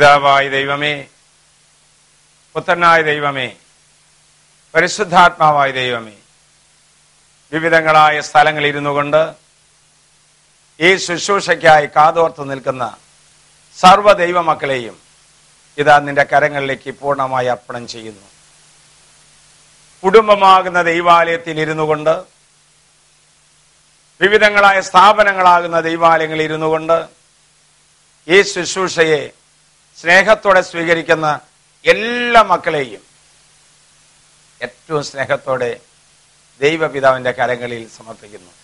പിതാവായ ദൈവമേ പുത്രനായ ദൈവമേ പരിശുദ്ധാത്മാവായ ദൈവമേ വിവിധങ്ങളായ സ്ഥലങ്ങളിൽ ഇരുന്നു കൊണ്ട് ഈ ശുശ്രൂഷയ്ക്കായി കാതോർത്ത് നിൽക്കുന്ന സർവ്വ ദൈവമക്കളെയും ഇതാ നിന്റെ കരങ്ങളിലേക്ക് പൂർണ്ണമായി അർപ്പണം ചെയ്യുന്നു കുടുംബമാകുന്ന ദൈവാലയത്തിൽ ഇരുന്നു കൊണ്ട് വിവിധങ്ങളായ സ്ഥാപനങ്ങളാകുന്ന ദൈവാലയങ്ങളിൽ ഇരുന്നു കൊണ്ട് ഈ ശുശ്രൂഷയെ സ്നേഹത്തോടെ സ്വീകരിക്കുന്ന എല്ലാ മക്കളെയും ഏറ്റവും സ്നേഹത്തോടെ ദൈവപിതാവിന്റെ കരങ്ങളിൽ സമർപ്പിക്കുന്നു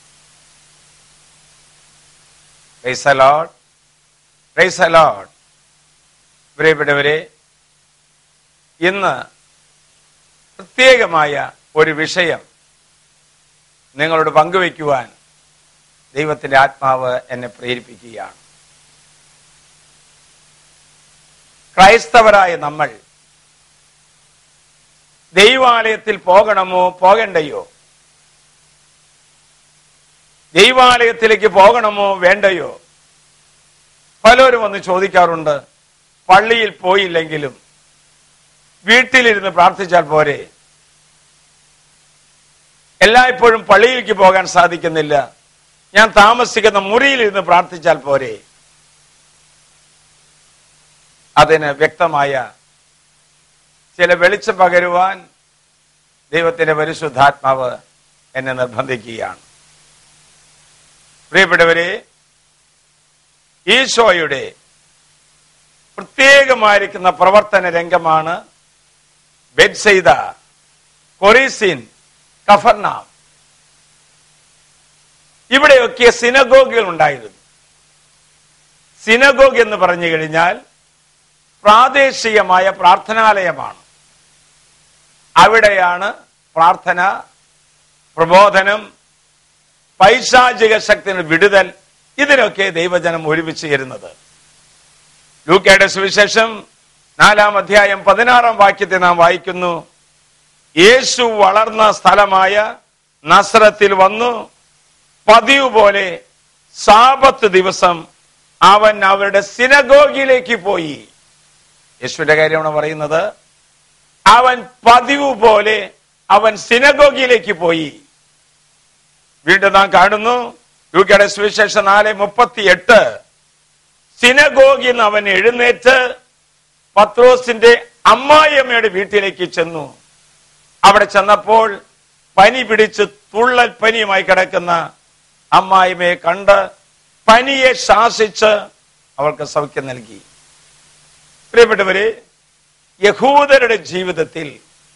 പ്രൈസ് അലോഡ് പ്രൈസ് അലോഡ് പ്രിയപ്പെട്ടവരെ ഇന്ന് പ്രത്യേകമായ ഒരു വിഷയം നിങ്ങളോട് പങ്കുവയ്ക്കുവാൻ ദൈവത്തിന്റെ ആത്മാവ് എന്നെ പ്രേരിപ്പിക്കുകയാണ് ക്രൈസ്തവരായ നമ്മൾ ദൈവാലയത്തിൽ പോകണമോ പോകണ്ടയോ ദൈവാലയത്തിലേക്ക് പോകണമോ വേണ്ടയോ പലരും വന്ന് ചോദിക്കാറുണ്ട് പള്ളിയിൽ പോയില്ലെങ്കിലും വീട്ടിലിരുന്ന് പ്രാർത്ഥിച്ചാൽ പോരെ എല്ലായ്പ്പോഴും പള്ളിയിലേക്ക് പോകാൻ സാധിക്കുന്നില്ല ഞാൻ താമസിക്കുന്ന മുറിയിലിരുന്ന് പ്രാർത്ഥിച്ചാൽ പോരെ അതിന് വ്യക്തമായ ചില വെളിച്ചം പകരുവാൻ ദൈവത്തിന്റെ പരിശുദ്ധാത്മാവ് എന്നെ നിർബന്ധിക്കുകയാണ് പ്രിയപ്പെട്ടവരെ ഈശോയുടെ പ്രത്യേകമായിരിക്കുന്ന പ്രവർത്തന രംഗമാണ് ബെഡ്സെയ്ത കൊറീസിൻ കഫർനാം ഇവിടെയൊക്കെ സിനഗോഗുകൾ ഉണ്ടായിരുന്നു സിനഗോഗ് എന്ന് പറഞ്ഞു കഴിഞ്ഞാൽ പ്രാദേശികമായ പ്രാർത്ഥനാലയമാണ് അവിടെയാണ് പ്രാർത്ഥന പ്രബോധനം പൈശാചിക ശക്തിന് വിടുതൽ ഇതിനൊക്കെ ദൈവജനം ഒരുമിച്ച് ചേരുന്നത് ലൂക്കയുടെ സുവിശേഷം നാലാം അധ്യായം പതിനാറാം വാക്യത്തെ നാം വായിക്കുന്നു യേശു വളർന്ന സ്ഥലമായ നസ്രത്തിൽ വന്നു പതിവ് പോലെ സാപത്ത് ദിവസം അവൻ അവരുടെ സിനഗോഗിലേക്ക് പോയി യേശുവിന്റെ കാര്യമാണ് പറയുന്നത് അവൻ പതിവ് പോലെ അവൻ സിനഗോഗിലേക്ക് പോയി വീണ്ടും നാം കാണുന്നു ലൂക്കയുടെ സുവിശേഷം നാല് മുപ്പത്തി എട്ട് സിനഗോഗിൽ നിന്ന് അവൻ എഴുന്നേറ്റ് പത്രോസിന്റെ അമ്മായിയമ്മയുടെ വീട്ടിലേക്ക് ചെന്നു അവിടെ ചെന്നപ്പോൾ പനി പിടിച്ച് തുള്ളൽ പനിയുമായി കിടക്കുന്ന അമ്മായിമ്മയെ കണ്ട് പനിയെ ശാസിച്ച് അവൾക്ക് സൗഖ്യം നൽകി പ്രിയപ്പെട്ടവരെ യഹൂദരുടെ ജീവിതത്തിൽ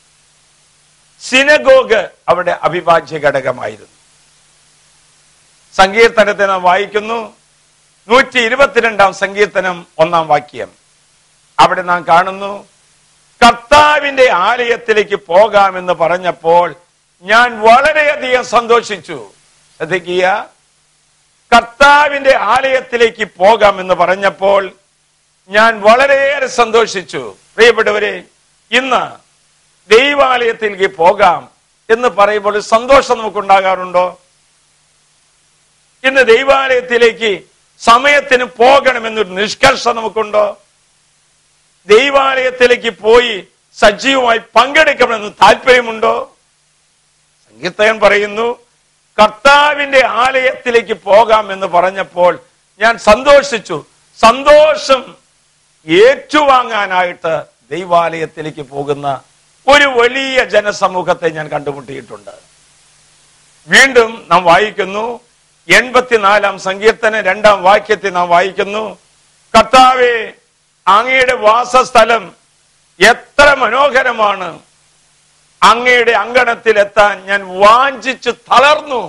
സിനഗോഗ് അവിടെ അവിഭാജ്യ ഘടകമായിരുന്നു സങ്കീർത്തനത്തെ നാം വായിക്കുന്നു നൂറ്റി ഇരുപത്തിരണ്ടാം സങ്കീർത്തനം ഒന്നാം വാക്യം അവിടെ നാം കാണുന്നു കർത്താവിന്റെ ആലയത്തിലേക്ക് പോകാമെന്ന് പറഞ്ഞപ്പോൾ ഞാൻ വളരെയധികം സന്തോഷിച്ചു ശ്രദ്ധിക്കുക കർത്താവിന്റെ ആലയത്തിലേക്ക് പോകാമെന്ന് പറഞ്ഞപ്പോൾ ഞാൻ വളരെയേറെ സന്തോഷിച്ചു പ്രിയപ്പെട്ടവരെ ഇന്ന് ദൈവാലയത്തിലേക്ക് പോകാം എന്ന് പറയുമ്പോൾ ഒരു സന്തോഷം നമുക്കുണ്ടാകാറുണ്ടോ ഇന്ന് ദൈവാലയത്തിലേക്ക് സമയത്തിന് പോകണമെന്നൊരു നിഷ്കർഷ നമുക്കുണ്ടോ ദൈവാലയത്തിലേക്ക് പോയി സജീവമായി പങ്കെടുക്കണമെന്ന് താല്പര്യമുണ്ടോ സംഗീതകൻ പറയുന്നു കർത്താവിന്റെ ആലയത്തിലേക്ക് പോകാം എന്ന് പറഞ്ഞപ്പോൾ ഞാൻ സന്തോഷിച്ചു സന്തോഷം ഏറ്റുവാങ്ങാനായിട്ട് ദൈവാലയത്തിലേക്ക് പോകുന്ന ഒരു വലിയ ജനസമൂഹത്തെ ഞാൻ കണ്ടുമുട്ടിയിട്ടുണ്ട് വീണ്ടും നാം വായിക്കുന്നു എൺപത്തിനാലാം സങ്കീർത്തന രണ്ടാം വാക്യത്തിൽ നാം വായിക്കുന്നു കർത്താവെ അങ്ങയുടെ വാസസ്ഥലം എത്ര മനോഹരമാണ് അങ്ങയുടെ അങ്കണത്തിൽ എത്താൻ ഞാൻ വാഞ്ചിച്ച് തളർന്നു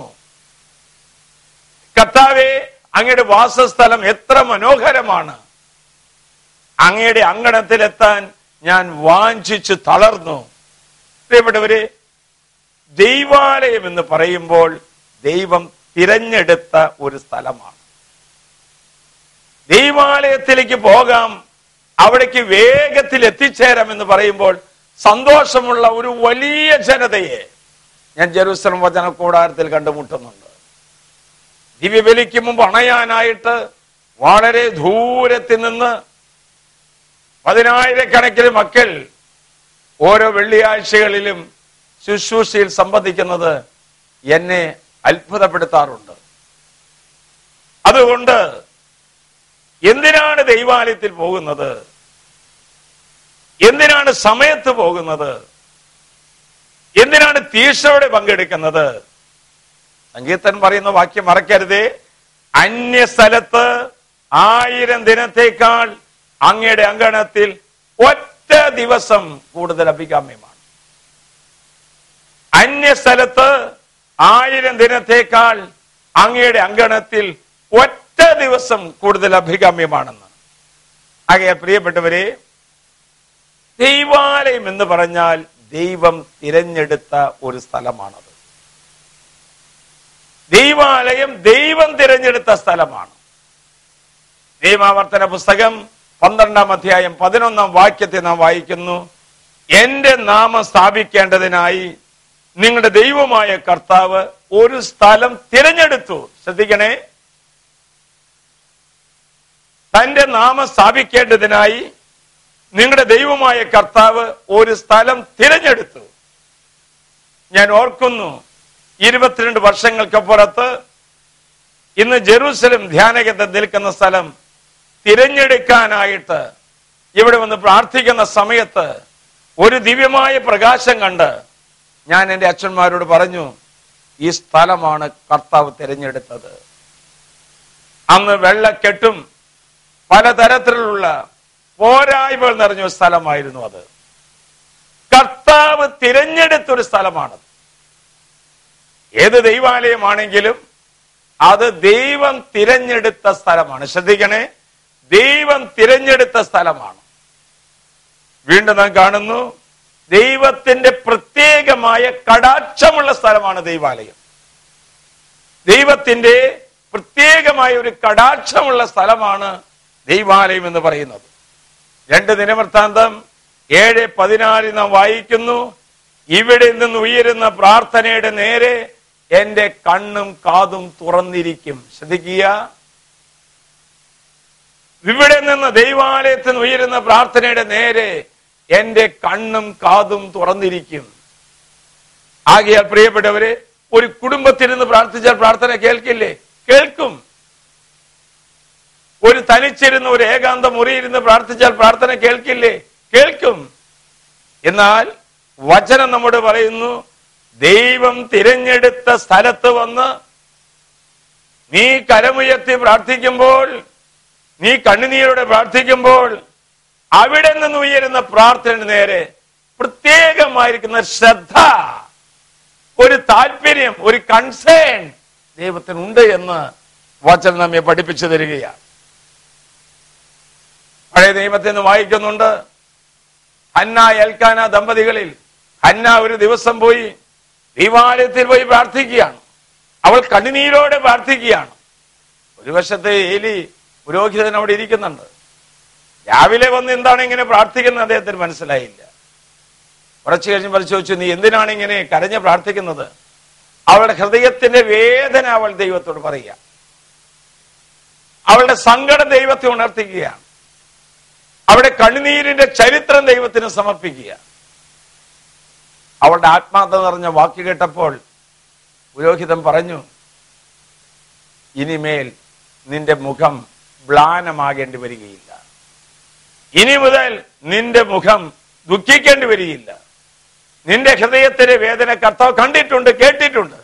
കർത്താവെ അങ്ങയുടെ വാസസ്ഥലം എത്ര മനോഹരമാണ് അങ്ങയുടെ അങ്കണത്തിൽ എത്താൻ ഞാൻ വാഞ്ചിച്ച് തളർന്നു പ്രിയപ്പെട്ടവരെ ദൈവാലയം എന്ന് പറയുമ്പോൾ ദൈവം തിരഞ്ഞെടുത്ത ഒരു സ്ഥലമാണ് ദൈവാലയത്തിലേക്ക് പോകാം അവിടേക്ക് വേഗത്തിൽ എത്തിച്ചേരാം എന്ന് പറയുമ്പോൾ സന്തോഷമുള്ള ഒരു വലിയ ജനതയെ ഞാൻ ജെറൂസലം വചന കൂടാരത്തിൽ കണ്ടുമുട്ടുന്നുണ്ട് ദിവ്യബലിക്ക് മുമ്പ് അണയാനായിട്ട് വളരെ ദൂരത്തിൽ നിന്ന് പതിനായിരക്കണക്കിന് മക്കൾ ഓരോ വെള്ളിയാഴ്ചകളിലും ശുശ്രൂഷയിൽ സംബന്ധിക്കുന്നത് എന്നെ അത്ഭുതപ്പെടുത്താറുണ്ട് അതുകൊണ്ട് എന്തിനാണ് ദൈവാലയത്തിൽ പോകുന്നത് എന്തിനാണ് സമയത്ത് പോകുന്നത് എന്തിനാണ് തീക്ഷയോടെ പങ്കെടുക്കുന്നത് സംഗീതൻ പറയുന്ന വാക്യം മറക്കരുതേ അന്യ സ്ഥലത്ത് ആയിരം ദിനത്തേക്കാൾ അങ്ങയുടെ അങ്കണത്തിൽ ഒറ്റ ദിവസം കൂടുതൽ അഭികാമ്യമാണ് അന്യ സ്ഥലത്ത് ആയിരം ദിനത്തേക്കാൾ അങ്ങയുടെ അങ്കണത്തിൽ ഒറ്റ ദിവസം കൂടുതൽ അഭികാമ്യമാണെന്ന് ആകെ പ്രിയപ്പെട്ടവരെ ദൈവാലയം എന്ന് പറഞ്ഞാൽ ദൈവം തിരഞ്ഞെടുത്ത ഒരു സ്ഥലമാണത് ദൈവാലയം ദൈവം തിരഞ്ഞെടുത്ത സ്ഥലമാണ് നിയമാവർത്തന പുസ്തകം പന്ത്രണ്ടാം അധ്യായം പതിനൊന്നാം വാക്യത്തെ നാം വായിക്കുന്നു എന്റെ നാമം സ്ഥാപിക്കേണ്ടതിനായി നിങ്ങളുടെ ദൈവമായ കർത്താവ് ഒരു സ്ഥലം തിരഞ്ഞെടുത്തു ശ്രദ്ധിക്കണേ തന്റെ നാമം സ്ഥാപിക്കേണ്ടതിനായി നിങ്ങളുടെ ദൈവമായ കർത്താവ് ഒരു സ്ഥലം തിരഞ്ഞെടുത്തു ഞാൻ ഓർക്കുന്നു ഇരുപത്തിരണ്ട് വർഷങ്ങൾക്കപ്പുറത്ത് ഇന്ന് ജെറൂസലം ധ്യാനകേന്ദ്രം നിൽക്കുന്ന സ്ഥലം തിരഞ്ഞെടുക്കാനായിട്ട് ഇവിടെ വന്ന് പ്രാർത്ഥിക്കുന്ന സമയത്ത് ഒരു ദിവ്യമായ പ്രകാശം കണ്ട് ഞാൻ എൻ്റെ അച്ഛന്മാരോട് പറഞ്ഞു ഈ സ്ഥലമാണ് കർത്താവ് തിരഞ്ഞെടുത്തത് അന്ന് വെള്ളക്കെട്ടും പലതരത്തിലുള്ള പോരായ്മകൾ നിറഞ്ഞ ഒരു സ്ഥലമായിരുന്നു അത് കർത്താവ് തിരഞ്ഞെടുത്തൊരു സ്ഥലമാണത് ഏത് ദൈവാലയമാണെങ്കിലും അത് ദൈവം തിരഞ്ഞെടുത്ത സ്ഥലമാണ് ശ്രദ്ധിക്കണേ ദൈവം തിരഞ്ഞെടുത്ത സ്ഥലമാണ് വീണ്ടും നാം കാണുന്നു ദൈവത്തിന്റെ പ്രത്യേകമായ കടാക്ഷമുള്ള സ്ഥലമാണ് ദൈവാലയം ദൈവത്തിന്റെ പ്രത്യേകമായ ഒരു കടാക്ഷമുള്ള സ്ഥലമാണ് ദൈവാലയം എന്ന് പറയുന്നത് രണ്ട് ദിനവൃത്താന്തം ഏഴ് പതിനാലിൽ നാം വായിക്കുന്നു ഇവിടെ നിന്ന് ഉയരുന്ന പ്രാർത്ഥനയുടെ നേരെ എന്റെ കണ്ണും കാതും തുറന്നിരിക്കും ശ്രദ്ധിക്കുക ഇവിടെ നിന്ന് ദൈവാലയത്തിൽ നിന്ന് ഉയരുന്ന പ്രാർത്ഥനയുടെ നേരെ എന്റെ കണ്ണും കാതും തുറന്നിരിക്കും ആകയാൽ പ്രിയപ്പെട്ടവരെ ഒരു കുടുംബത്തിരുന്ന് പ്രാർത്ഥിച്ചാൽ പ്രാർത്ഥന കേൾക്കില്ലേ കേൾക്കും ഒരു തനിച്ചിരുന്ന് ഒരു ഏകാന്ത മുറിയിരുന്ന് പ്രാർത്ഥിച്ചാൽ പ്രാർത്ഥന കേൾക്കില്ലേ കേൾക്കും എന്നാൽ വചനം നമ്മോട് പറയുന്നു ദൈവം തിരഞ്ഞെടുത്ത സ്ഥലത്ത് വന്ന് നീ കരമുയർത്തി പ്രാർത്ഥിക്കുമ്പോൾ നീ കണ്ണുനീരോടെ പ്രാർത്ഥിക്കുമ്പോൾ അവിടെ നിന്ന് ഉയരുന്ന പ്രാർത്ഥന നേരെ പ്രത്യേകമായിരിക്കുന്ന ശ്രദ്ധ ഒരു താല്പര്യം ഒരു കൺസേൺ ദൈവത്തിനുണ്ട് എന്ന് വചനം നമ്മെ പഠിപ്പിച്ചു തരികയാണ് പഴയ നിയമത്തിൽ നിന്ന് വായിക്കുന്നുണ്ട് ഹന്ന എൽക്കാന ദമ്പതികളിൽ ഹന്ന ഒരു ദിവസം പോയി ദൈവാലയത്തിൽ പോയി പ്രാർത്ഥിക്കുകയാണ് അവൾ കണ്ണുനീരോടെ പ്രാർത്ഥിക്കുകയാണ് ഒരു വശത്തെ ഏലി പുരോഹിതൻ അവിടെ ഇരിക്കുന്നുണ്ട് രാവിലെ വന്ന് എന്താണ് ഇങ്ങനെ പ്രാർത്ഥിക്കുന്നത് അദ്ദേഹത്തിന് മനസ്സിലായില്ല കുറച്ചു കഴിഞ്ഞപ്പോൾ ചോദിച്ചു നീ എന്തിനാണ് ഇങ്ങനെ കരഞ്ഞ് പ്രാർത്ഥിക്കുന്നത് അവളുടെ ഹൃദയത്തിന്റെ വേദന അവൾ ദൈവത്തോട് പറയുക അവളുടെ സങ്കടം ദൈവത്തെ ഉണർത്തിക്കുകയാണ് അവിടെ കണ്ണുനീരിന്റെ ചരിത്രം ദൈവത്തിന് സമർപ്പിക്കുക അവളുടെ ആത്മാർത്ഥത നിറഞ്ഞ വാക്ക് കേട്ടപ്പോൾ പുരോഹിതൻ പറഞ്ഞു ഇനിമേൽ നിന്റെ മുഖം മ്ലാനമാകേണ്ടി വരികയില്ല ഇനി മുതൽ നിന്റെ മുഖം ദുഃഖിക്കേണ്ടി വരികയില്ല നിന്റെ ഹൃദയത്തിലെ വേദന കർത്താവ് കണ്ടിട്ടുണ്ട് കേട്ടിട്ടുണ്ട്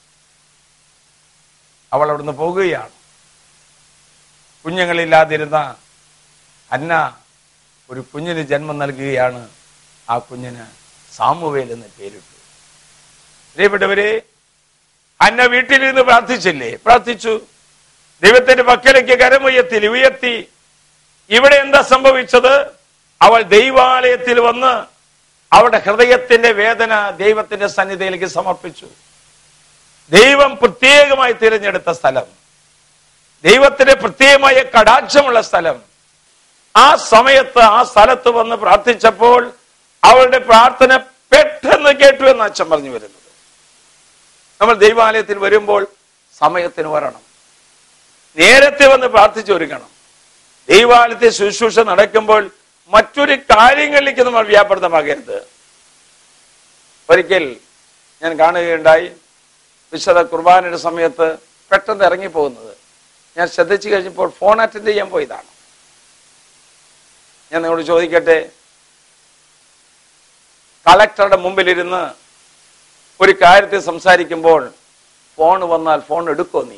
അവൾ അവിടുന്ന് പോകുകയാണ് കുഞ്ഞുങ്ങളില്ലാതിരുന്ന അന്ന ഒരു കുഞ്ഞിന് ജന്മം നൽകുകയാണ് ആ കുഞ്ഞിന് സാമുവേൽ എന്ന് പേരിട്ടു പ്രിയപ്പെട്ടവരെ അന്ന വീട്ടിലിരുന്ന് പ്രാർത്ഥിച്ചില്ലേ പ്രാർത്ഥിച്ചു ദൈവത്തിന്റെ പക്കലേക്ക് കരമുയർത്തി ഉയർത്തി ഇവിടെ എന്താ സംഭവിച്ചത് അവൾ ദൈവാലയത്തിൽ വന്ന് അവളുടെ ഹൃദയത്തിന്റെ വേദന ദൈവത്തിന്റെ സന്നിധിയിലേക്ക് സമർപ്പിച്ചു ദൈവം പ്രത്യേകമായി തിരഞ്ഞെടുത്ത സ്ഥലം ദൈവത്തിന്റെ പ്രത്യേകമായ കടാക്ഷമുള്ള സ്ഥലം ആ സമയത്ത് ആ സ്ഥലത്ത് വന്ന് പ്രാർത്ഥിച്ചപ്പോൾ അവളുടെ പ്രാർത്ഥന പെട്ടെന്ന് കേട്ടു എന്ന് അച്ഛൻ പറഞ്ഞു വരുന്നത് നമ്മൾ ദൈവാലയത്തിൽ വരുമ്പോൾ സമയത്തിന് വരണം നേരത്തെ വന്ന് പ്രാർത്ഥിച്ചൊരുക്കണം ദൈവാലയത്തിൽ ശുശ്രൂഷ നടക്കുമ്പോൾ മറ്റൊരു കാര്യങ്ങളിലേക്ക് നമ്മൾ വ്യാപൃതമാകരുത് ഒരിക്കൽ ഞാൻ കാണുകയുണ്ടായി വിശദ കുർബാനയുടെ സമയത്ത് പെട്ടെന്ന് ഇറങ്ങിപ്പോകുന്നത് ഞാൻ ശ്രദ്ധിച്ചു കഴിഞ്ഞപ്പോൾ ഫോൺ അറ്റൻഡ് ചെയ്യാൻ പോയതാണ് ഞാൻ നിങ്ങളോട് ചോദിക്കട്ടെ കളക്ടറുടെ മുമ്പിലിരുന്ന് ഒരു കാര്യത്തിൽ സംസാരിക്കുമ്പോൾ ഫോൺ വന്നാൽ ഫോൺ എടുക്കോ നീ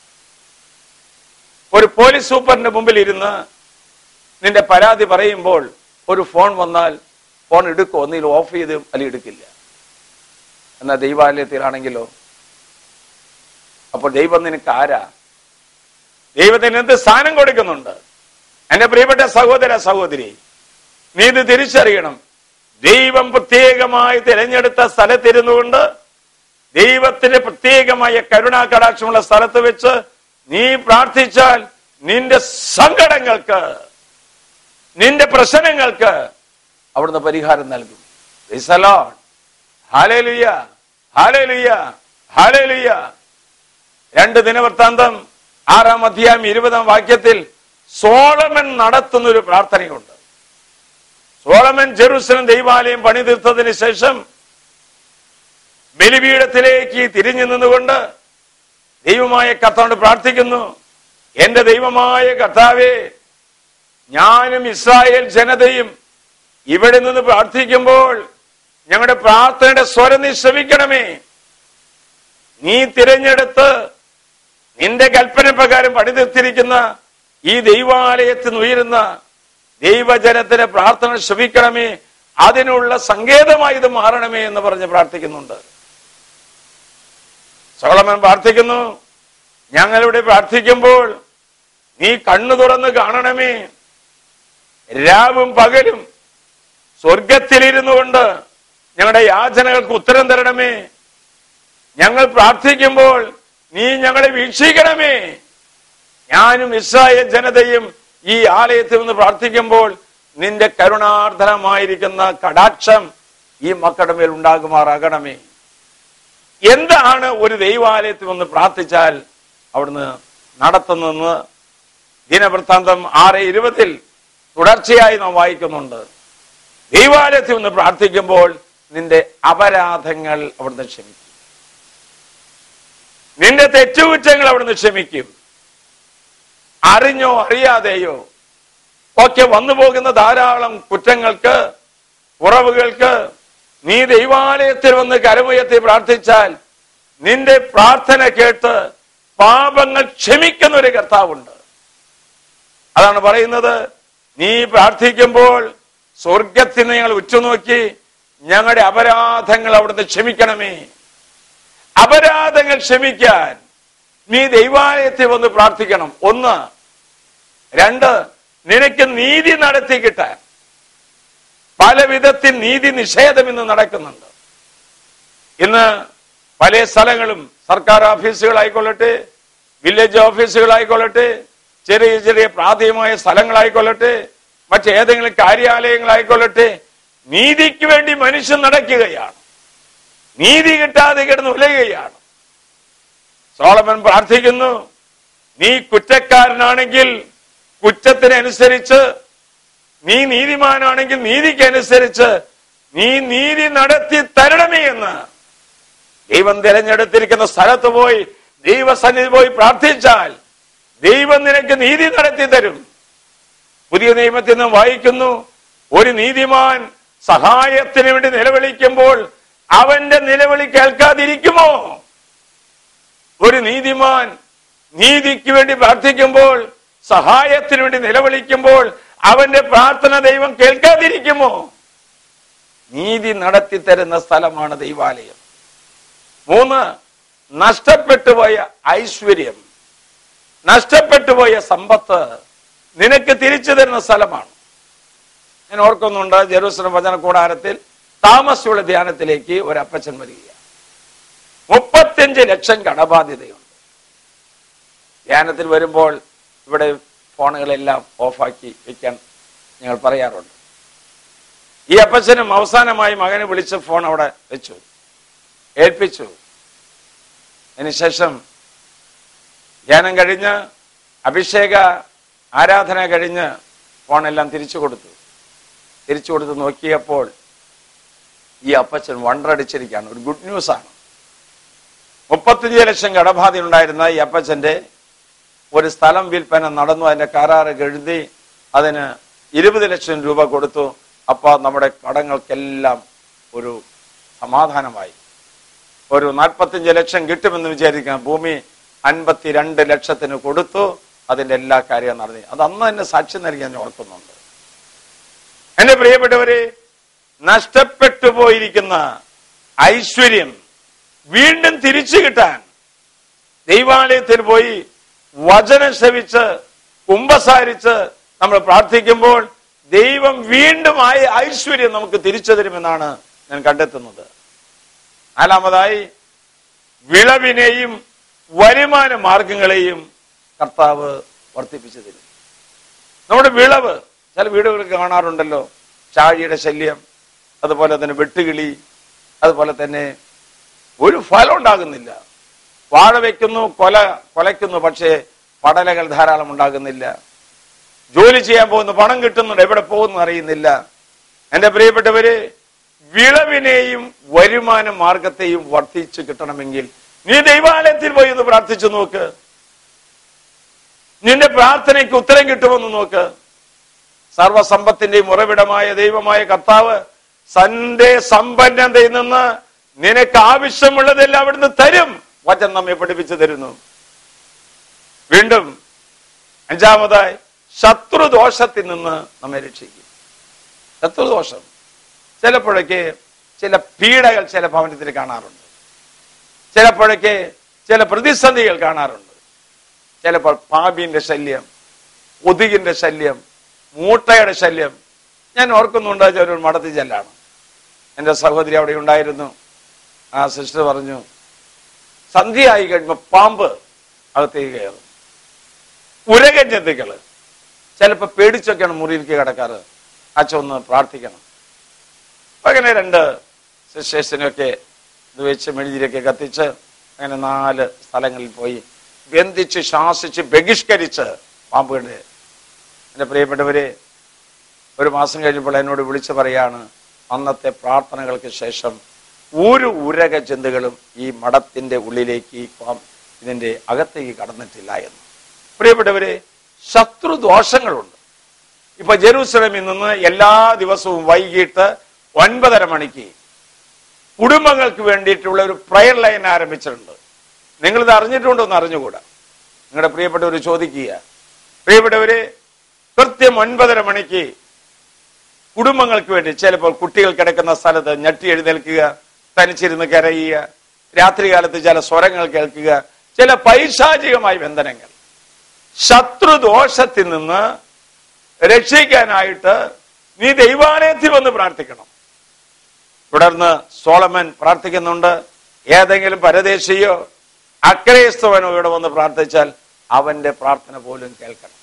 ഒരു പോലീസ് സൂപ്പറിന്റെ മുമ്പിൽ ഇരുന്ന് നിന്റെ പരാതി പറയുമ്പോൾ ഒരു ഫോൺ വന്നാൽ ഫോൺ എടുക്കോ നീ ഓഫ് ചെയ്ത് അല്ലെ എടുക്കില്ല എന്നാൽ ദൈവാലയത്തിലാണെങ്കിലോ അപ്പോൾ ദൈവം നിനക്ക് ആരാ ദൈവത്തിന് എന്ത് സ്ഥാനം കൊടുക്കുന്നുണ്ട് എന്റെ പ്രിയപ്പെട്ട സഹോദര സഹോദരി നീ ഇത് തിരിച്ചറിയണം ദൈവം പ്രത്യേകമായി തിരഞ്ഞെടുത്ത സ്ഥലത്തിരുന്നു കൊണ്ട് ദൈവത്തിന്റെ പ്രത്യേകമായ കരുണാ കടാക്ഷമുള്ള സ്ഥലത്ത് വെച്ച് നീ പ്രാർത്ഥിച്ചാൽ നിന്റെ സങ്കടങ്ങൾക്ക് നിന്റെ പ്രശ്നങ്ങൾക്ക് അവിടുന്ന് പരിഹാരം നൽകും Praise the Lord. Hallelujah. Hallelujah. Hallelujah. രണ്ട് ദിനവൃത്താന്തം ആറാം അധ്യായം ഇരുപതാം വാക്യത്തിൽ സോളമൻ നടത്തുന്ന ഒരു പ്രാർത്ഥനയുണ്ട് സോളമൻ ജെറുസലം ദൈവാലയം പണിതീർത്തതിന് ശേഷം ബലിപീഠത്തിലേക്ക് തിരിഞ്ഞു നിന്നുകൊണ്ട് ദൈവമായ കർത്താവോട് പ്രാർത്ഥിക്കുന്നു എന്റെ ദൈവമായ കർത്താവേ ഞാനും ഇസ്രായേൽ ജനതയും ഇവിടെ നിന്ന് പ്രാർത്ഥിക്കുമ്പോൾ ഞങ്ങളുടെ പ്രാർത്ഥനയുടെ സ്വരം നീ ശ്രമിക്കണമേ നീ തിരഞ്ഞെടുത്ത് നിന്റെ കൽപ്പന പ്രകാരം പണിതീർത്തിരിക്കുന്ന ഈ ദൈവാലയത്തിൽ നിന്ന് ഉയരുന്ന ദൈവജനത്തിന്റെ പ്രാർത്ഥന ശ്രമിക്കണമേ അതിനുള്ള സങ്കേതമായി ഇത് മാറണമേ എന്ന് പറഞ്ഞ് പ്രാർത്ഥിക്കുന്നുണ്ട് സോളമൻ പ്രാർത്ഥിക്കുന്നു ഞങ്ങളിവിടെ പ്രാർത്ഥിക്കുമ്പോൾ നീ കണ്ണു തുറന്ന് കാണണമേ രാവും പകലും സ്വർഗത്തിലിരുന്നു കൊണ്ട് ഞങ്ങളുടെ യാചനകൾക്ക് ഉത്തരം തരണമേ ഞങ്ങൾ പ്രാർത്ഥിക്കുമ്പോൾ നീ ഞങ്ങളെ വീക്ഷിക്കണമേ ഞാനും ഇസ്രായേൽ ജനതയും ഈ ആലയത്തിൽ നിന്ന് പ്രാർത്ഥിക്കുമ്പോൾ നിന്റെ കരുണാർദ്രമായിരിക്കുന്ന കടാക്ഷം ഈ മക്കളുടെ മേൽ ഉണ്ടാകുമാറാകണമേ എന്താണ് ഒരു ദൈവാലയത്തിൽ വന്ന് പ്രാർത്ഥിച്ചാൽ അവിടുന്ന് നടത്തുന്നെന്ന് ദിനവൃത്താന്തം ആറ് ഇരുപതിൽ തുടർച്ചയായി നാം വായിക്കുന്നുണ്ട് ദൈവാലയത്തിൽ നിന്ന് പ്രാർത്ഥിക്കുമ്പോൾ നിന്റെ അപരാധങ്ങൾ അവിടുന്ന് ക്ഷമിക്കും നിന്റെ തെറ്റുകുറ്റങ്ങൾ അവിടുന്ന് ക്ഷമിക്കും അറിഞ്ഞോ അറിയാതെയോ ഒക്കെ വന്നു പോകുന്ന ധാരാളം കുറ്റങ്ങൾക്ക് കുറവുകൾക്ക് നീ ദൈവാലയത്തിൽ വന്ന് കരമുയർത്തി പ്രാർത്ഥിച്ചാൽ നിന്റെ പ്രാർത്ഥന കേട്ട് പാപങ്ങൾ ക്ഷമിക്കുന്ന ഒരു കർത്താവുണ്ട് അതാണ് പറയുന്നത് നീ പ്രാർത്ഥിക്കുമ്പോൾ സ്വർഗത്തിൽ നിന്ന് ഞങ്ങൾ ഉറ്റുനോക്കി ഞങ്ങളുടെ അപരാധങ്ങൾ അവിടുന്ന് ക്ഷമിക്കണമേ അപരാധങ്ങൾ ക്ഷമിക്കാൻ നീ ദൈവാലയത്തിൽ വന്ന് പ്രാർത്ഥിക്കണം ഒന്ന് രണ്ട് നിനക്ക് നീതി നടത്തി കിട്ടാൻ പല വിധത്തിൽ നീതി നിഷേധം ഇന്ന് നടക്കുന്നുണ്ട് ഇന്ന് പല സ്ഥലങ്ങളും സർക്കാർ ഓഫീസുകളായിക്കൊള്ളട്ടെ വില്ലേജ് ഓഫീസുകളായിക്കൊള്ളട്ടെ ചെറിയ ചെറിയ പ്രാഥമികമായ സ്ഥലങ്ങളായിക്കൊള്ളട്ടെ മറ്റേതെങ്കിലും കാര്യാലയങ്ങളായിക്കൊള്ളട്ടെ നീതിക്ക് വേണ്ടി മനുഷ്യൻ നടക്കുകയാണ് നീതി കിട്ടാതെ കിടന്ന് ഉലയുകയാണ് സോളമൻ പ്രാർത്ഥിക്കുന്നു നീ കുറ്റക്കാരനാണെങ്കിൽ കുറ്റത്തിനനുസരിച്ച് നീ നീതിമാനാണെങ്കിൽ നീതിക്കനുസരിച്ച് നീ നീതി നടത്തി തരണമേ എന്ന് ദൈവം തിരഞ്ഞെടുത്തിരിക്കുന്ന സ്ഥലത്ത് പോയി ദൈവസന്നിധി പോയി പ്രാർത്ഥിച്ചാൽ ദൈവം നിനക്ക് നീതി നടത്തി തരും പുതിയ നിയമത്തിൽ നിന്ന് വായിക്കുന്നു ഒരു നീതിമാൻ സഹായത്തിന് വേണ്ടി നിലവിളിക്കുമ്പോൾ അവന്റെ നിലവിളി കേൾക്കാതിരിക്കുമോ ഒരു നീതിമാൻ നീതിക്ക് വേണ്ടി പ്രാർത്ഥിക്കുമ്പോൾ സഹായത്തിന് വേണ്ടി നിലവിളിക്കുമ്പോൾ അവന്റെ പ്രാർത്ഥന ദൈവം കേൾക്കാതിരിക്കുമോ നീതി നടത്തി തരുന്ന സ്ഥലമാണ് ദൈവാലയം മൂന്ന് നഷ്ടപ്പെട്ടു പോയ ഐശ്വര്യം നഷ്ടപ്പെട്ടു പോയ സമ്പത്ത് നിനക്ക് തിരിച്ചു തരുന്ന സ്ഥലമാണ് ഞാൻ ഓർക്കുന്നുണ്ട് ജെറൂസലം വചന കൂടാരത്തിൽ താമസിയുള്ള ധ്യാനത്തിലേക്ക് ഒരു അപ്പച്ചൻ വരികയാണ് മുപ്പത്തിയഞ്ച് ലക്ഷം കടബാധ്യതയുണ്ട് ധ്യാനത്തിൽ വരുമ്പോൾ ഇവിടെ ഫോണുകളെല്ലാം ഓഫാക്കി വെക്കാൻ ഞങ്ങൾ പറയാറുണ്ട് ഈ അപ്പച്ചനും അവസാനമായി മകനെ വിളിച്ച് ഫോൺ അവിടെ വെച്ചു ഏൽപ്പിച്ചു അതിനുശേഷം ധ്യാനം കഴിഞ്ഞ് അഭിഷേക ആരാധന കഴിഞ്ഞ് ഫോണെല്ലാം തിരിച്ചു കൊടുത്തു തിരിച്ചു കൊടുത്ത് നോക്കിയപ്പോൾ ഈ അപ്പച്ചൻ വണ്ടടിച്ചിരിക്കുകയാണ് ഒരു ഗുഡ് ന്യൂസ് ആണ് മുപ്പത്തിയഞ്ച് ലക്ഷം കടബാധ ഉണ്ടായിരുന്ന ഈ അപ്പച്ചന്റെ ഒരു സ്ഥലം വിൽപ്പന നടന്നു അതിന്റെ കരാറ് എഴുതി അതിന് ഇരുപത് ലക്ഷം രൂപ കൊടുത്തു അപ്പൊ നമ്മുടെ കടങ്ങൾക്കെല്ലാം ഒരു സമാധാനമായി ഒരു നാൽപ്പത്തിയഞ്ച് ലക്ഷം കിട്ടുമെന്ന് വിചാരിക്കാം ഭൂമി അൻപത്തിരണ്ട് ലക്ഷത്തിന് കൊടുത്തു അതിന്റെ എല്ലാ കാര്യവും നടന്നു അത് അന്ന് തന്നെ സാക്ഷി നൽകി ഞാൻ ഓർക്കുന്നുണ്ട് എന്റെ പ്രിയപ്പെട്ടവരെ നഷ്ടപ്പെട്ടു പോയിരിക്കുന്ന ഐശ്വര്യം വീണ്ടും തിരിച്ചു കിട്ടാൻ ദൈവാലയത്തിൽ പോയി വചനം ശ്രവിച്ച് കുമ്പസാരിച്ച് നമ്മൾ പ്രാർത്ഥിക്കുമ്പോൾ ദൈവം വീണ്ടും ആ ഐശ്വര്യം നമുക്ക് തിരിച്ചു തരുമെന്നാണ് ഞാൻ കണ്ടെത്തുന്നത് നാലാമതായി വിളവിനെയും വരുമാന മാർഗങ്ങളെയും കർത്താവ് വർദ്ധിപ്പിച്ചു തരും നമ്മുടെ വിളവ് ചില വീടുകളിൽ കാണാറുണ്ടല്ലോ ചാഴിയുടെ ശല്യം അതുപോലെ തന്നെ വെട്ടുകിളി അതുപോലെ തന്നെ ഒരു ഫലം ഉണ്ടാകുന്നില്ല വാഴ വെക്കുന്നു കൊല കൊലയ്ക്കുന്നു പക്ഷേ പടലകൾ ധാരാളം ഉണ്ടാകുന്നില്ല ജോലി ചെയ്യാൻ പോകുന്നു പണം കിട്ടുന്നുണ്ട് എവിടെ പോകുന്നു അറിയുന്നില്ല എന്റെ പ്രിയപ്പെട്ടവര് വിളവിനെയും വരുമാന മാർഗത്തെയും വർദ്ധിച്ചു കിട്ടണമെങ്കിൽ നീ ദൈവാലയത്തിൽ പോയി ഒന്ന് പ്രാർത്ഥിച്ചു നോക്ക് നിന്റെ പ്രാർത്ഥനയ്ക്ക് ഉത്തരം കിട്ടുമെന്ന് നോക്ക് സർവസമ്പത്തിന്റെയും ഉറവിടമായ ദൈവമായ കർത്താവ് സന്റെ സമ്പന്നതയിൽ നിന്ന് നിനക്ക് ആവശ്യമുള്ളതെല്ലാം അവിടുന്ന് തരും വചനം നമ്മെ പഠിപ്പിച്ചു തരുന്നു വീണ്ടും അഞ്ചാമതായി ശത്രുദോഷത്തിൽ നിന്ന് നമ്മെ രക്ഷിക്കും ശത്രുദോഷം ചിലപ്പോഴൊക്കെ ചില പീഡകൾ ചില ഭവനത്തിൽ കാണാറുണ്ട് ചിലപ്പോഴൊക്കെ ചില പ്രതിസന്ധികൾ കാണാറുണ്ട് ചിലപ്പോൾ പാമ്പിന്റെ ശല്യം കൊതുകിന്റെ ശല്യം മൂട്ടയുടെ ശല്യം ഞാൻ ഓർക്കുന്നുണ്ട് ഒരു മടത്തിൽ ചെല്ലാണ് എൻ്റെ സഹോദരി അവിടെ ഉണ്ടായിരുന്നു ആ സിസ്റ്റർ പറഞ്ഞു സന്ധ്യയായി കഴിയുമ്പോൾ പാമ്പ് അകത്തേക്ക് കയറും ഉരകൻ ജന്തുക്കള് ചിലപ്പോൾ പേടിച്ചൊക്കെയാണ് മുറിയിലേക്ക് കിടക്കാറ് അച്ഛൻ ഒന്ന് പ്രാർത്ഥിക്കണം അപ്പൊ അങ്ങനെ രണ്ട് സിസ്റ്റേഴ്സിനൊക്കെ ഇത് വെച്ച് മെഴുതിരിയൊക്കെ കത്തിച്ച് അങ്ങനെ നാല് സ്ഥലങ്ങളിൽ പോയി ബന്ധിച്ച് ശാസിച്ച് ബഹിഷ്കരിച്ച് പാമ്പുകളുടെ എൻ്റെ പ്രിയപ്പെട്ടവരെ ഒരു മാസം കഴിഞ്ഞപ്പോൾ എന്നോട് വിളിച്ചു പറയാണ് അന്നത്തെ പ്രാർത്ഥനകൾക്ക് ശേഷം ഒരു ഉരക ജന്തുക്കളും ഈ മഠത്തിന്റെ ഉള്ളിലേക്ക് ഈ പാം ഇതിന്റെ അകത്തേക്ക് കടന്നിട്ടില്ല എന്ന് പ്രിയപ്പെട്ടവരെ ശത്രുദോഷങ്ങളുണ്ട് ഇപ്പൊ ജെറൂസലമിൽ നിന്ന് എല്ലാ ദിവസവും വൈകിട്ട് ഒൻപതര മണിക്ക് കുടുംബങ്ങൾക്ക് വേണ്ടിയിട്ടുള്ള ഒരു പ്രയർ ലൈൻ ആരംഭിച്ചിട്ടുണ്ട് നിങ്ങളിത് അറിഞ്ഞിട്ടുണ്ടോ എന്ന് അറിഞ്ഞുകൂടാ നിങ്ങളുടെ പ്രിയപ്പെട്ടവർ ചോദിക്കുക പ്രിയപ്പെട്ടവര് കൃത്യം ഒൻപതര മണിക്ക് കുടുംബങ്ങൾക്ക് വേണ്ടി ചിലപ്പോൾ കുട്ടികൾ കിടക്കുന്ന സ്ഥലത്ത് ഞെട്ടി എഴുന്നേൽക്കുക തനിച്ചിരുന്ന് കരയുക രാത്രികാലത്ത് ചില സ്വരങ്ങൾ കേൾക്കുക ചില പൈശാചികമായ ബന്ധനങ്ങൾ ശത്രുദോഷത്തിൽ നിന്ന് രക്ഷിക്കാനായിട്ട് നീ ദൈവാലയത്തിൽ വന്ന് പ്രാർത്ഥിക്കണം തുടർന്ന് സോളമൻ പ്രാർത്ഥിക്കുന്നുണ്ട് ഏതെങ്കിലും പരദേശിയോ അക്രയസ്തവനോ ഇവിടെ വന്ന് പ്രാർത്ഥിച്ചാൽ അവന്റെ പ്രാർത്ഥന പോലും കേൾക്കണം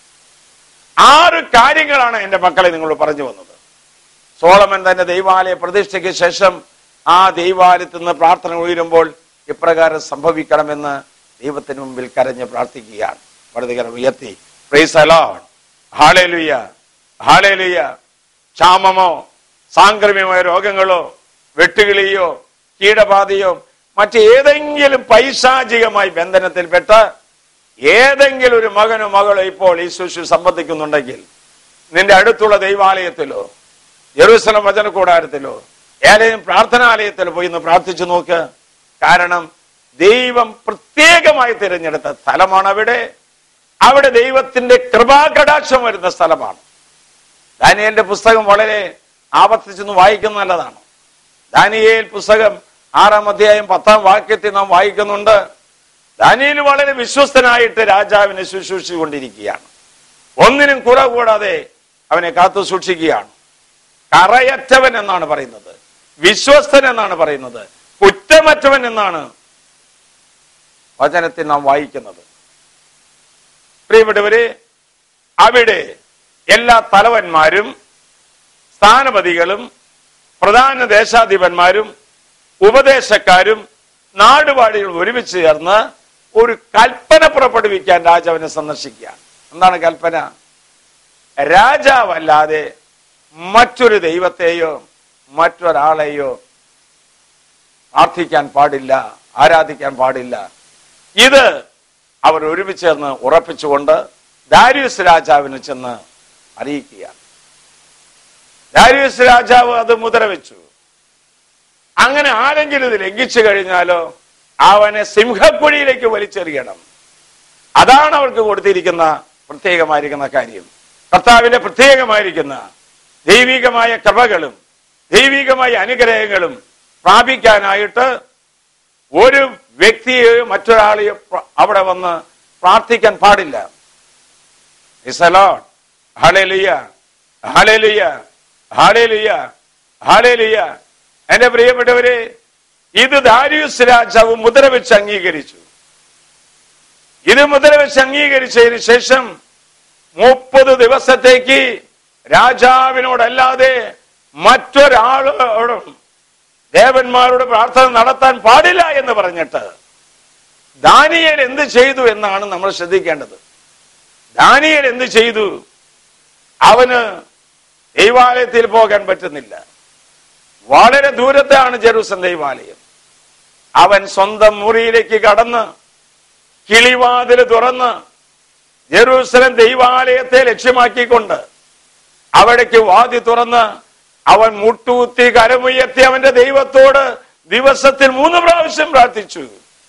ആറ് കാര്യങ്ങളാണ് എന്റെ മക്കളെ നിങ്ങൾ പറഞ്ഞു വന്നത് സോളമൻ തന്റെ ദൈവാലയ പ്രതിഷ്ഠയ്ക്ക് ശേഷം ആ ദൈവാലയത്തിൽ നിന്ന് പ്രാർത്ഥന ഉയരുമ്പോൾ ഇപ്രകാരം സംഭവിക്കണമെന്ന് ദൈവത്തിന് മുമ്പിൽ കരഞ്ഞ് പ്രാർത്ഥിക്കുകയാണ് വലതുകരം ഉയർത്തി പ്രൈസ് അലോൺ ഹാളേലുയ്യ ഹാളേലുയ്യ ക്ഷാമമോ സാംക്രമ്യമായ രോഗങ്ങളോ വെട്ടുകിളിയോ കീടബാധയോ മറ്റേതെങ്കിലും പൈശാചികമായി ബന്ധനത്തിൽപ്പെട്ട് ഏതെങ്കിലും ഒരു മകനോ മകളോ ഇപ്പോൾ ഈ ശുശ്രു സംബന്ധിക്കുന്നുണ്ടെങ്കിൽ നിന്റെ അടുത്തുള്ള ദൈവാലയത്തിലോ യെറൂസലം വചന കൂടാരത്തിലോ ഏതെങ്കിലും പ്രാർത്ഥനാലയത്തിലോ പോയി ഒന്ന് പ്രാർത്ഥിച്ചു നോക്ക് കാരണം ദൈവം പ്രത്യേകമായി തിരഞ്ഞെടുത്ത സ്ഥലമാണ് അവിടെ അവിടെ ദൈവത്തിന്റെ കൃപാകടാക്ഷം വരുന്ന സ്ഥലമാണ് ദാനിയലിന്റെ പുസ്തകം വളരെ ആവർത്തിച്ചൊന്ന് വായിക്കുന്നത് നല്ലതാണ് ദാനിയേൽ പുസ്തകം ആറാം അധ്യായം പത്താം വാക്യത്തിൽ നാം വായിക്കുന്നുണ്ട് ദാനിയേൽ വളരെ വിശ്വസ്തനായിട്ട് രാജാവിനെ ശുശ്രൂഷിച്ചുകൊണ്ടിരിക്കുകയാണ് ഒന്നിനും കുറവ് കൂടാതെ അവനെ കാത്തു സൂക്ഷിക്കുകയാണ് കറയറ്റവൻ എന്നാണ് പറയുന്നത് വിശ്വസ്തൻ എന്നാണ് പറയുന്നത് കുറ്റമറ്റവൻ എന്നാണ് വചനത്തിൽ നാം വായിക്കുന്നത് പ്രിയപ്പെട്ടവരെ അവിടെ എല്ലാ തലവന്മാരും സ്ഥാനപതികളും പ്രധാന ദേശാധിപന്മാരും ഉപദേശക്കാരും നാടുവാടികൾ ഒരുമിച്ച് ചേർന്ന് ഒരു കൽപ്പന പുറപ്പെടുവിക്കാൻ രാജാവിനെ സന്ദർശിക്കുകയാണ് എന്താണ് കൽപ്പന രാജാവല്ലാതെ മറ്റൊരു ദൈവത്തെയോ മറ്റൊരാളെയോ പ്രാർത്ഥിക്കാൻ പാടില്ല ആരാധിക്കാൻ പാടില്ല ഇത് അവർ ഒരുമിച്ച് ചേർന്ന് ഉറപ്പിച്ചുകൊണ്ട് ദാരിയസ് രാജാവിന് ചെന്ന് അറിയിക്കുകയാണ് ദാരിയസ് രാജാവ് അത് മുദ്ര വെച്ചു അങ്ങനെ ആരെങ്കിലും ഇത് ലംഘിച്ചു കഴിഞ്ഞാലോ അവനെ സിംഹക്കുഴിയിലേക്ക് വലിച്ചെറിയണം അതാണ് അവർക്ക് കൊടുത്തിരിക്കുന്ന പ്രത്യേകമായിരിക്കുന്ന കാര്യം കർത്താവിന്റെ പ്രത്യേകമായിരിക്കുന്ന ദൈവികമായ കൃപകളും ദൈവികമായ അനുഗ്രഹങ്ങളും പ്രാപിക്കാനായിട്ട് ഒരു വ്യക്തിയെയോ മറ്റൊരാളെയോ പ്ര- അവിടെ വന്ന് പ്രാർത്ഥിക്കാൻ പാടില്ല ഹളേലുയ ഹളേലുയ ഹളേലുയ ഹളേലുയ എന്റെ പ്രിയപ്പെട്ടവരെ ഇത് ദാരിയുസ് രാജാവ് മുദ്ര വെച്ച് അംഗീകരിച്ചു ഇത് മുദ്ര വെച്ച് അംഗീകരിച്ചതിന് ശേഷം മുപ്പത് ദിവസത്തേക്ക് രാജാവിനോടല്ലാതെ മറ്റൊരാളോടും ദേവന്മാരോട് പ്രാർത്ഥന നടത്താൻ പാടില്ല എന്ന് പറഞ്ഞിട്ട് ദാനിയേൽ എന്ത് ചെയ്തു എന്നാണ് നമ്മൾ ശ്രദ്ധിക്കേണ്ടത് ദാനിയേൽ എന്ത് ചെയ്തു അവന് ദൈവാലയത്തിൽ പോകാൻ പറ്റുന്നില്ല വളരെ ദൂരത്താണ് ജെറൂസലം ദൈവാലയം അവൻ സ്വന്തം മുറിയിലേക്ക് കടന്ന് കിളിവാതിൽ തുറന്ന് ജെറൂസലം ദൈവാലയത്തെ ലക്ഷ്യമാക്കിക്കൊണ്ട് അവിടേക്ക് വാതി തുറന്ന് അവൻ മുട്ടുകുത്തി കരമുയർത്തി അവന്റെ ദൈവത്തോട് ദിവസത്തിൽ മൂന്ന് പ്രാവശ്യം പ്രാർത്ഥിച്ചു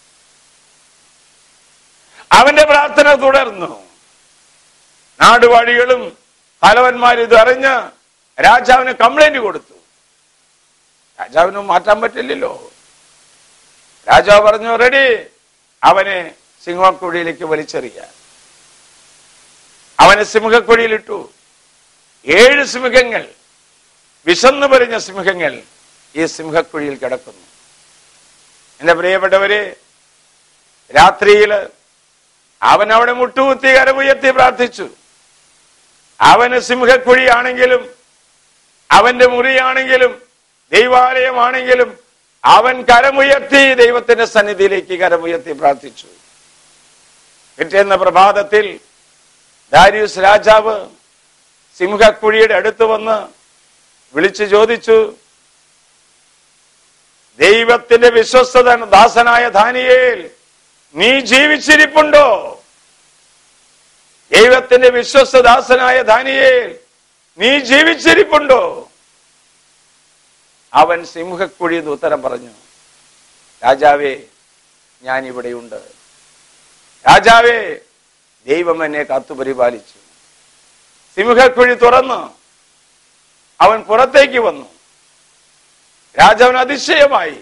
അവന്റെ പ്രാർത്ഥന തുടർന്നു നാടുവാഴികളും തലവന്മാർ ഇത് അറിഞ്ഞ് രാജാവിന് കംപ്ലൈന്റ് കൊടുത്തു രാജാവിന് മാറ്റാൻ പറ്റില്ലല്ലോ രാജാവ് പറഞ്ഞു റെഡി അവനെ സിംഹക്കുഴിയിലേക്ക് വലിച്ചെറിയാൻ അവനെ സിംഹക്കുഴിയിലിട്ടു ഏഴ് സിംഹങ്ങൾ വിശന്നു പരിഞ്ഞ സിംഹങ്ങൾ ഈ സിംഹക്കുഴിയിൽ കിടക്കുന്നു എന്റെ പ്രിയപ്പെട്ടവരെ രാത്രിയില് അവൻ അവിടെ മുട്ടുകുത്തി കരമുയർത്തി പ്രാർത്ഥിച്ചു അവന് സിംഹക്കുഴിയാണെങ്കിലും അവന്റെ മുറിയാണെങ്കിലും ദൈവാലയമാണെങ്കിലും അവൻ കരമുയർത്തി ദൈവത്തിന്റെ സന്നിധിയിലേക്ക് കരമുയർത്തി പ്രാർത്ഥിച്ചു പിറ്റേന്ന പ്രഭാതത്തിൽ ദാരിയൂസ് രാജാവ് സിംഹക്കുഴിയുടെ അടുത്ത് വന്ന് വിളിച്ചു ചോദിച്ചു ദൈവത്തിന്റെ വിശ്വസ്തത ദാസനായ ധാനിയേൽ നീ ജീവിച്ചിരിപ്പുണ്ടോ ദൈവത്തിന്റെ വിശ്വസ്തദാസനായ ധാനിയേൽ നീ ജീവിച്ചിരിപ്പുണ്ടോ അവൻ സിംഹക്കുഴി എന്ന് ഉത്തരം പറഞ്ഞു രാജാവേ ഞാൻ ഇവിടെയുണ്ട് രാജാവേ ദൈവം എന്നെ കാത്തുപരിപാലിച്ചു സിംഹക്കുഴി തുറന്നു അവൻ പുറത്തേക്ക് വന്നു രാജാവിന് അതിശയമായി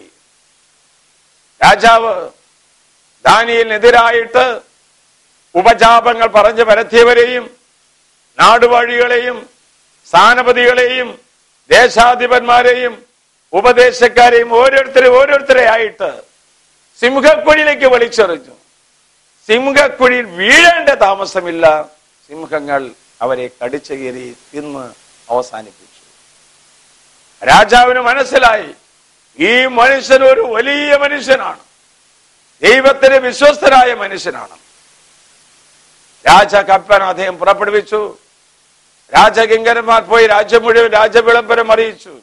രാജാവ് ദാനിയലിനെതിരായിട്ട് ഉപജാപങ്ങൾ പറഞ്ഞു പരത്തിയവരെയും നാടുവാഴികളെയും സ്ഥാനപതികളെയും ദേശാധിപന്മാരെയും ഉപദേശക്കാരെയും ഓരോരുത്തരെ ഓരോരുത്തരെ ആയിട്ട് സിംഹക്കുഴിയിലേക്ക് വലിച്ചെറിഞ്ഞു സിംഹക്കുഴിയിൽ വീഴേണ്ട താമസമില്ല സിംഹങ്ങൾ അവരെ കടിച്ചു കയറി തിന്ന് അവസാനിപ്പിച്ചു രാജാവിന് മനസ്സിലായി ഈ മനുഷ്യൻ ഒരു വലിയ മനുഷ്യനാണ് ദൈവത്തിന് വിശ്വസ്തനായ മനുഷ്യനാണ് രാജകൽപ്പന അദ്ദേഹം പുറപ്പെടുവിച്ചു രാജകിങ്കരന്മാർ പോയി രാജ്യം മുഴുവൻ രാജവിളംബരം അറിയിച്ചു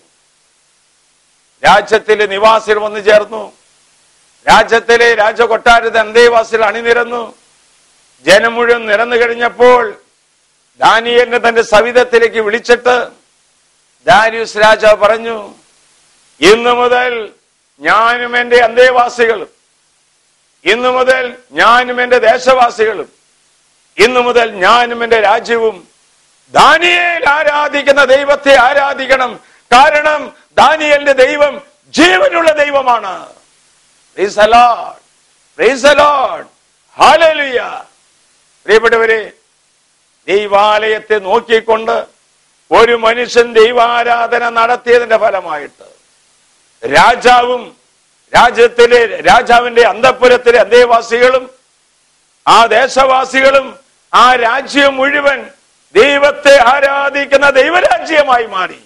രാജ്യത്തിലെ നിവാസികൾ വന്നു ചേർന്നു രാജ്യത്തിലെ രാജകൊട്ടാരത്തെ അന്തേവാസികൾ അണിനിരന്നു ജനം മുഴുവൻ നിരന്നു കഴിഞ്ഞപ്പോൾ ദാനിയലിനെ തന്റെ സവിധത്തിലേക്ക് വിളിച്ചിട്ട് ദാരിയൂസ് രാജാവ് പറഞ്ഞു ഇന്നു മുതൽ ഞാനും എന്റെ അന്തേവാസികളും ഇന്നു മുതൽ ഞാനും എന്റെ ദേശവാസികളും ഇന്നു മുതൽ ഞാനും എന്റെ രാജ്യവും ദാനിയേൽ ആരാധിക്കുന്ന ദൈവത്തെ ആരാധിക്കണം കാരണം ദാനിയലിന്റെ ദൈവം ജീവനുള്ള ദൈവമാണ് Praise the Lord. Praise the Lord. Hallelujah. പ്രിയപ്പെട്ടവരെ ദൈവാലയത്തെ നോക്കിക്കൊണ്ട് ഒരു മനുഷ്യൻ ദൈവാരാധന നടത്തിയതിന്റെ ഫലമായിട്ട് രാജാവും രാജ്യത്തിലെ രാജാവിന്റെ അന്തപുരത്തിലെ അന്തേവാസികളും ആ ദേശവാസികളും ആ രാജ്യം മുഴുവൻ ദൈവത്തെ ആരാധിക്കുന്ന ദൈവരാജ്യമായി മാറി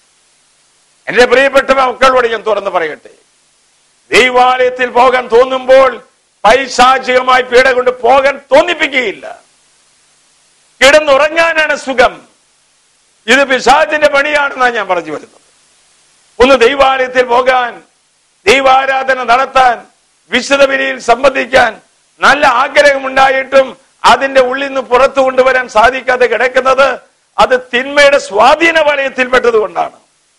എന്റെ പ്രിയപ്പെട്ട മക്കളോട് ഞാൻ തുറന്നു പറയട്ടെ ദൈവാലയത്തിൽ പോകാൻ തോന്നുമ്പോൾ പൈശാചികമായി പീഡ കൊണ്ട് പോകാൻ തോന്നിപ്പിക്കുകയില്ല കിടന്നുറങ്ങാനാണ് സുഖം ഇത് പിശാചിന്റെ പണിയാണെന്നാണ് ഞാൻ പറഞ്ഞു വരുന്നത് ഒന്ന് ദൈവാലയത്തിൽ പോകാൻ ദൈവാരാധന നടത്താൻ വിശുദ്ധ ബലിയിൽ സംബന്ധിക്കാൻ നല്ല ആഗ്രഹമുണ്ടായിട്ടും അതിന്റെ ഉള്ളിൽ നിന്ന് പുറത്തു കൊണ്ടുവരാൻ സാധിക്കാതെ കിടക്കുന്നത് അത് തിന്മയുടെ സ്വാധീന വലയത്തിൽപ്പെട്ടത് കൊണ്ടാണ്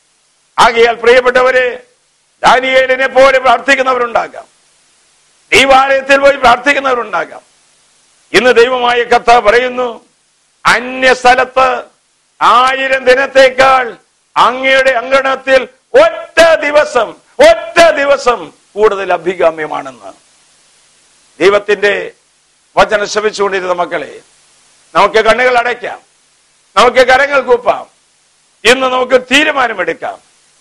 ആകയാൽ പ്രിയപ്പെട്ടവരെ ദാനിയേലിനെ പോലെ പ്രാർത്ഥിക്കുന്നവരുണ്ടാകാം ദൈവാലയത്തിൽ പോയി പ്രാർത്ഥിക്കുന്നവരുണ്ടാകാം ഇന്ന് ദൈവമായ കഥ പറയുന്നു അന്യ സ്ഥലത്ത് ആയിരം ദിനത്തേക്കാൾ അങ്ങയുടെ അങ്കണത്തിൽ ഒറ്റ ദിവസം ഒറ്റ ദിവസം കൂടുതൽ അഭികാമ്യമാണെന്ന് ദൈവത്തിന്റെ വചനം ശ്രമിച്ചുകൊണ്ടിരുന്ന മക്കളെ നമുക്ക് കണ്ണുകൾ അടയ്ക്കാം നമുക്ക് കരങ്ങൾ കൂപ്പാം ഇന്ന് നമുക്ക് തീരുമാനമെടുക്കാം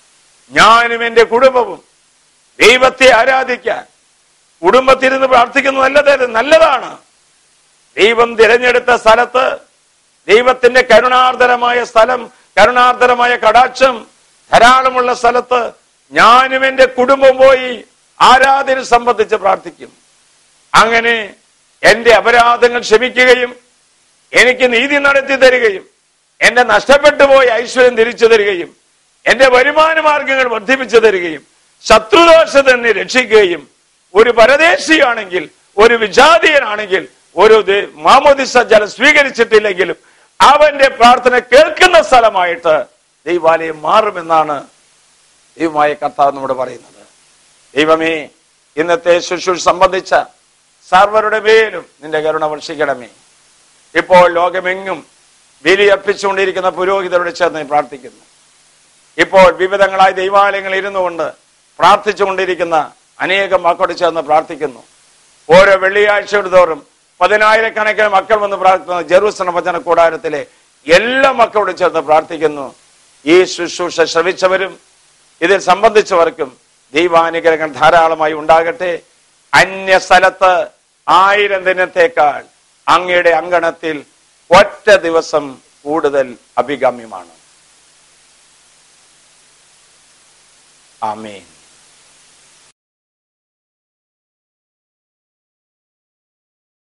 ഞാനും എന്റെ കുടുംബവും ദൈവത്തെ ആരാധിക്കാൻ കുടുംബത്തിരുന്ന് പ്രാർത്ഥിക്കുന്നത് നല്ലത് നല്ലതാണ് ദൈവം തിരഞ്ഞെടുത്ത സ്ഥലത്ത് ദൈവത്തിന്റെ കരുണാർദ്ദരമായ സ്ഥലം കരുണാർദ്ദരമായ കടാക്ഷം ധാരാളമുള്ള സ്ഥലത്ത് ഞാനും എന്റെ കുടുംബം പോയി ആരാധന സംബന്ധിച്ച് പ്രാർത്ഥിക്കും അങ്ങനെ എന്റെ അപരാധങ്ങൾ ക്ഷമിക്കുകയും എനിക്ക് നീതി നടത്തി തരികയും എന്റെ നഷ്ടപ്പെട്ടു പോയ ഐശ്വര്യം തിരിച്ചു തരികയും എന്റെ വരുമാന മാർഗങ്ങൾ വർദ്ധിപ്പിച്ചു തരികയും ശത്രുദോഷത്തിൽ നിന്ന് രക്ഷിക്കുകയും ഒരു പരദേശിയാണെങ്കിൽ ഒരു വിജാതീയനാണെങ്കിൽ ഒരു ദേ- മാമോദിസ ജലം സ്വീകരിച്ചിട്ടില്ലെങ്കിലും അവന്റെ പ്രാർത്ഥന കേൾക്കുന്ന സ്ഥലമായിട്ട് ദൈവാലയം മാറുമെന്നാണ് ദൈവമായ കർത്താവ് നമ്മോട് പറയുന്നത് ദൈവമേ ഇന്നത്തെ ശുശ്രൂഷ സംബന്ധിച്ച സർവരുടെ മേലും നിന്റെ കരുണ വർഷിക്കണമേ ഇപ്പോൾ ലോകമെങ്ങും ബലി അർപ്പിച്ചുകൊണ്ടിരിക്കുന്ന പുരോഹിതരോട് ചേർന്ന് പ്രാർത്ഥിക്കുന്നു ഇപ്പോൾ വിവിധങ്ങളായ ദൈവാലയങ്ങളിൽ ഇരുന്നു കൊണ്ട് പ്രാർത്ഥിച്ചുകൊണ്ടിരിക്കുന്ന അനേകം മക്കളോട് ചേർന്ന് പ്രാർത്ഥിക്കുന്നു ഓരോ വെള്ളിയാഴ്ചയുടെ തോറും പതിനായിരക്കണക്കിന് മക്കൾ വന്ന് പ്രാർത്ഥിക്കുന്ന ജെറൂസലം വചന കൂടാരത്തിലെ എല്ലാ മക്കളോട് ചേർന്ന് പ്രാർത്ഥിക്കുന്നു ഈ ശുശ്രൂഷ ശ്രവിച്ചവരും ഇതിൽ സംബന്ധിച്ചവർക്കും ദൈവാനുഗ്രഹങ്ങൾ ധാരാളമായി ഉണ്ടാകട്ടെ അന്യ സ്ഥലത്ത് ആയിരം ദിനത്തേക്കാൾ അങ്ങയുടെ അങ്കണത്തിൽ ഒറ്റ ദിവസം കൂടുതൽ അഭികാമ്യമാണ് ആമേൻ